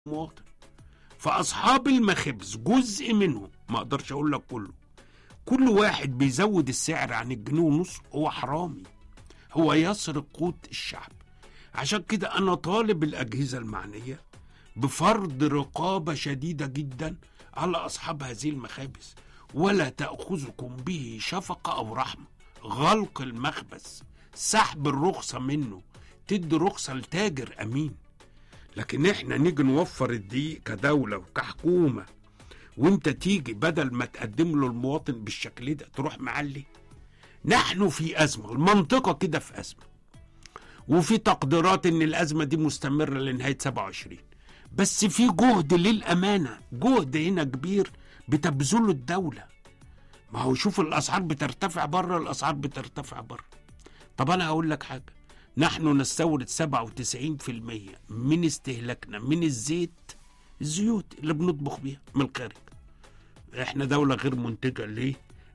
المواطن فاصحاب المخابز جزء منهم ما اقدرش اقول لك كله كل واحد بيزود السعر عن الجنيه ونص هو حرامي هو يسرق قوت الشعب عشان كده انا طالب الاجهزه المعنيه بفرض رقابه شديده جدا على اصحاب هذه المخابز ولا تاخذكم به شفقه او رحمه غلق المخبز سحب الرخصه منه تدي رخصه لتاجر امين لكن احنا نيجي نوفر الدقيق كدوله وكحكومه وانت تيجي بدل ما تقدم له المواطن بالشكل ده تروح معلي نحن في ازمه المنطقه كده في ازمه وفي تقديرات ان الازمه دي مستمره لنهايه 27 بس في جهد للامانه جهد هنا كبير بتبذله الدوله ما هو شوف الاسعار بترتفع بره الاسعار بترتفع بره طب انا هقول لك حاجه نحن نستورد 97% من استهلاكنا من الزيت الزيوت اللي بنطبخ بيها من الخارج احنا دولة غير منتجة ليه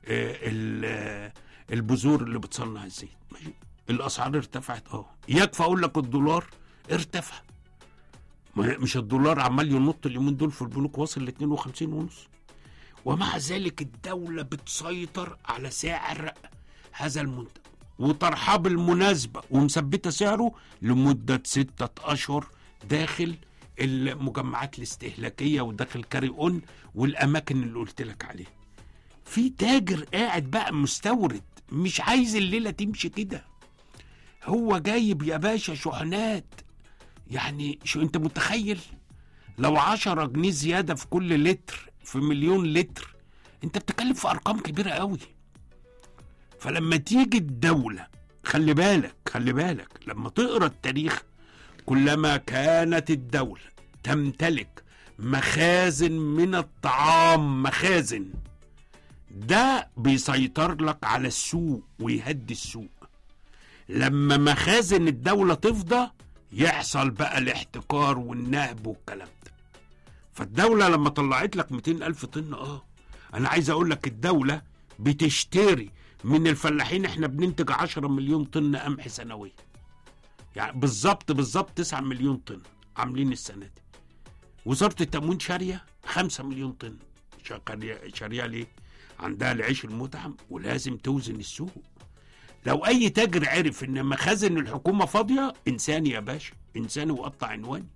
البذور اللي بتصنع الزيت ماشي الاسعار ارتفعت اه يكفي اقول لك الدولار ارتفع مش الدولار عمال ينط اليومين دول في البنوك واصل ل 52 ونص ومع ذلك الدولة بتسيطر على سعر هذا المنتج وطرحاه بالمناسبة ومثبتة سعره لمدة ستة أشهر داخل المجمعات الاستهلاكية وداخل كاري أون والأماكن اللي قلت لك عليها في تاجر قاعد بقى مستورد مش عايز الليلة تمشي كده هو جايب يا باشا شحنات يعني شو انت متخيل لو عشرة جنيه زيادة في كل لتر في مليون لتر انت بتتكلم في ارقام كبيرة قوي فلما تيجي الدولة خلي بالك خلي بالك لما تقرا التاريخ كلما كانت الدولة تمتلك مخازن من الطعام مخازن ده بيسيطر لك على السوق ويهدي السوق لما مخازن الدولة تفضى يحصل بقى الاحتكار والنهب والكلام ده فالدولة لما طلعت لك 200 ألف طن اه أنا عايز أقول لك الدولة بتشتري من الفلاحين احنا بننتج 10 مليون طن قمح سنويا يعني بالظبط بالظبط 9 مليون طن عاملين السنة دي وزارة التموين شارية 5 مليون طن شارية ليه؟ عندها العيش المدعم ولازم توزن السوق لو اي تاجر عرف ان مخازن الحكومه فاضيه انسان يا باشا انسان وقطع عنواني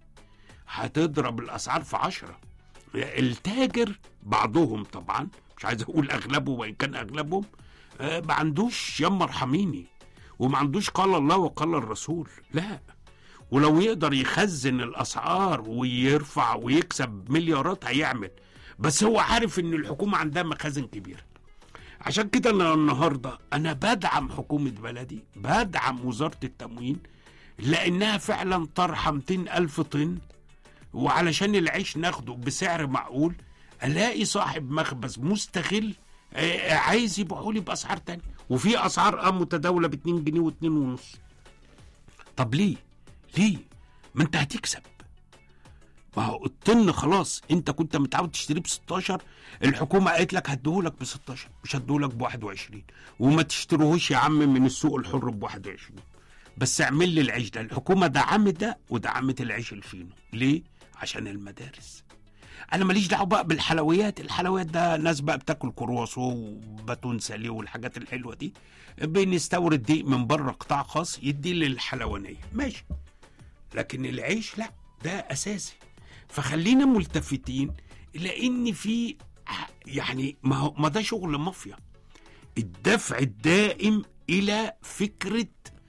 هتضرب الاسعار في عشرة التاجر بعضهم طبعا مش عايز اقول اغلبه وان كان اغلبهم آه ما عندوش يما ارحميني وما عندوش قال الله وقال الرسول لا ولو يقدر يخزن الاسعار ويرفع ويكسب مليارات هيعمل بس هو عارف ان الحكومه عندها مخازن كبيره عشان كده انا النهارده انا بدعم حكومه بلدي بدعم وزاره التموين لانها فعلا طرحه 200 الف طن وعلشان العيش ناخده بسعر معقول الاقي صاحب مخبز مستغل عايز يبيعوا لي باسعار تانية وفي اسعار اه متداوله ب 2 جنيه و2 ونص طب ليه ليه ما انت هتكسب ما هو الطن خلاص انت كنت متعود تشتريه ب 16 الحكومه قالت لك هديهولك ب 16 مش هديهولك ب 21 وما تشتروهوش يا عم من السوق الحر ب 21 بس اعمل لي العيش ده الحكومه دعمت ده ودعمت العيش الفينو ليه عشان المدارس انا ماليش دعوه بقى بالحلويات الحلويات ده ناس بقى بتاكل كرواسو وباتون ساليه والحاجات الحلوه دي بنستورد دقيق من بره قطاع خاص يدي للحلوانيه ماشي لكن العيش لا ده اساسي فخلينا ملتفتين الى ان في يعني ما هو ما ده شغل مافيا الدفع الدائم الى فكره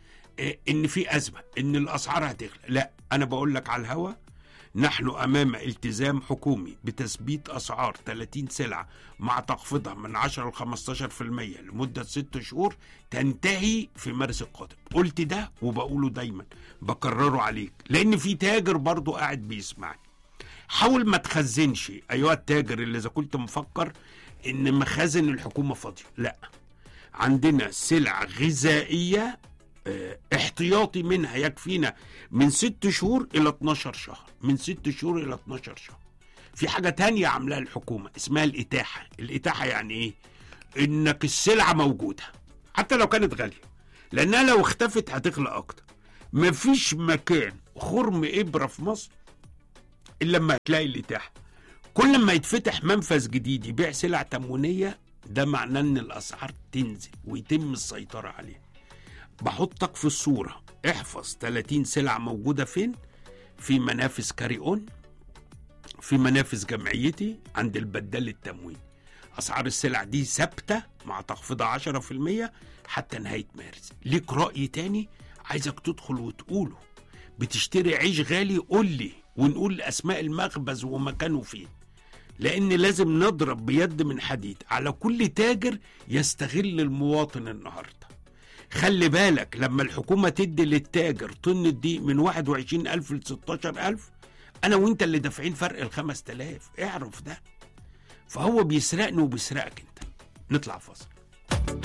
ان في ازمه ان الاسعار هتغلى لا انا بقول لك على الهوا نحن امام التزام حكومي بتثبيت اسعار 30 سلعه مع تخفيضها من 10 ل 15% لمده 6 شهور تنتهي في مارس القادم قلت ده وبقوله دايما بكرره عليك لان في تاجر برضه قاعد بيسمعني حاول ما تخزنش ايها التاجر اللي اذا كنت مفكر ان مخازن الحكومه فاضيه لا عندنا سلع غذائيه اه احتياطي منها يكفينا من ست شهور الى 12 شهر من ست شهور الى 12 شهر في حاجة تانية عاملاها الحكومة اسمها الإتاحة الإتاحة يعني إيه إنك السلعة موجودة حتى لو كانت غالية لأنها لو اختفت هتغلى أكتر مفيش مكان خرم إبرة في مصر الا لما تلاقي الاتاحه كل ما يتفتح منفذ جديد يبيع سلع تموينيه ده معناه ان الاسعار تنزل ويتم السيطره عليها بحطك في الصوره احفظ 30 سلعه موجوده فين في منافذ كاري اون في منافذ جمعيتي عند البدال التموين اسعار السلع دي ثابته مع تخفيضها 10% حتى نهايه مارس ليك راي تاني عايزك تدخل وتقوله بتشتري عيش غالي قول لي ونقول اسماء المخبز ومكانه فين لان لازم نضرب بيد من حديد على كل تاجر يستغل المواطن النهارده خلي بالك لما الحكومه تدي للتاجر طن الدقيق من 21000 ل 16000 انا وانت اللي دافعين فرق ال 5000 اعرف ده فهو بيسرقني وبيسرقك انت نطلع فاصل